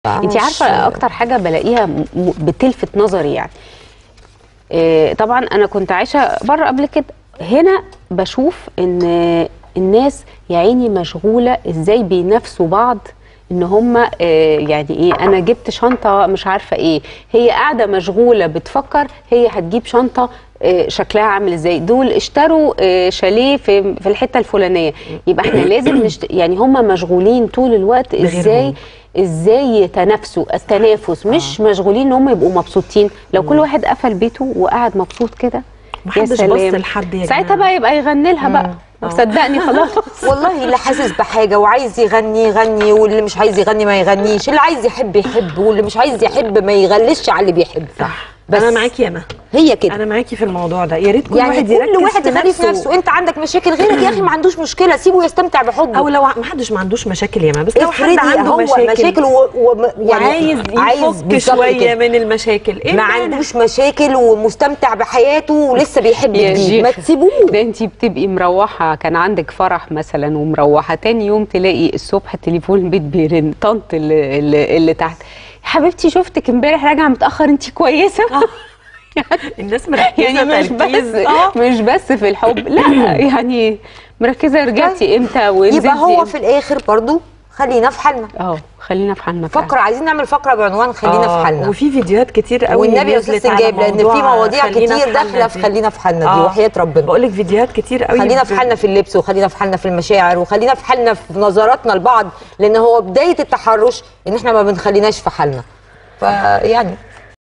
انت عارفه اكتر حاجه بلاقيها م- م- بتلفت نظري يعني إيه، طبعا انا كنت عايشه بره قبل كده هنا بشوف ان الناس يا عيني مشغوله ازاي بينافسوا بعض ان هم يعني ايه انا جبت شنطه مش عارفه ايه هي قاعده مشغوله بتفكر هي هتجيب شنطه آه، شكلها عامل ازاي دول اشتروا آه، شاليه في في الحته الفلانيه يبقى احنا لازم نشت... يعني هم مشغولين طول الوقت ازاي بغيرهم. ازاي يتنافسوا التنافس مش مشغولين ان هم يبقوا مبسوطين لو كل واحد قفل بيته وقعد مبسوط كده يا محدش بص سلام. لحد يا ساعتها جماعة. بقى يبقى يغني لها بقى صدقني خلاص والله اللي حاسس بحاجه وعايز يغني يغني واللي مش عايز يغني ما يغنيش اللي عايز يحب يحب واللي مش عايز يحب ما يغلسش على اللي بيحب صح بس انا معاكي يا ما هي كده انا معاكي في الموضوع ده يا ريت كل يعني واحد كل يركز واحد في يخلي في نفسه انت عندك مشاكل غيرك يا اخي ما عندوش مشكله سيبه يستمتع بحبه او لو ما حدش ما عندوش مشاكل يا ما بس لو حد افرضي عنده هو مشاكل, مشاكل و... و... وعايز يفك بالظبط شويه كده. من المشاكل ايه ما المانع؟ عندوش مشاكل ومستمتع بحياته ولسه بيحب يا جديد ما شيخ. تسيبوه ده انت بتبقي مروحه كان عندك فرح مثلا ومروحه تاني يوم تلاقي الصبح تليفون البيت بيرن طنط اللي, اللي, اللي تحت يا حبيبتي شفتك امبارح راجعه متاخر انت كويسه الناس مركزه يعني مش تركيز. بس اه مش بس في الحب لا يعني مركزه رجعتي امتى ونزلتي يبقى هو امتى. في الاخر برضو خلينا في حالنا اه خلينا في حالنا فعلا. فقره عايزين نعمل فقره بعنوان خلينا آه، في حالنا وفي فيديوهات كتير قوي والنبي يا نزلت استاذ على سنجاب لان في موضوع مواضيع خلينا كتير حالنا داخله في دي. خلينا في حالنا دي آه. وحياه ربنا بقول لك فيديوهات كتير قوي خلينا في ب- حالنا في اللبس وخلينا في حالنا في المشاعر وخلينا في حالنا في نظراتنا لبعض لان هو بدايه التحرش ان احنا ما بنخليناش في حالنا فيعني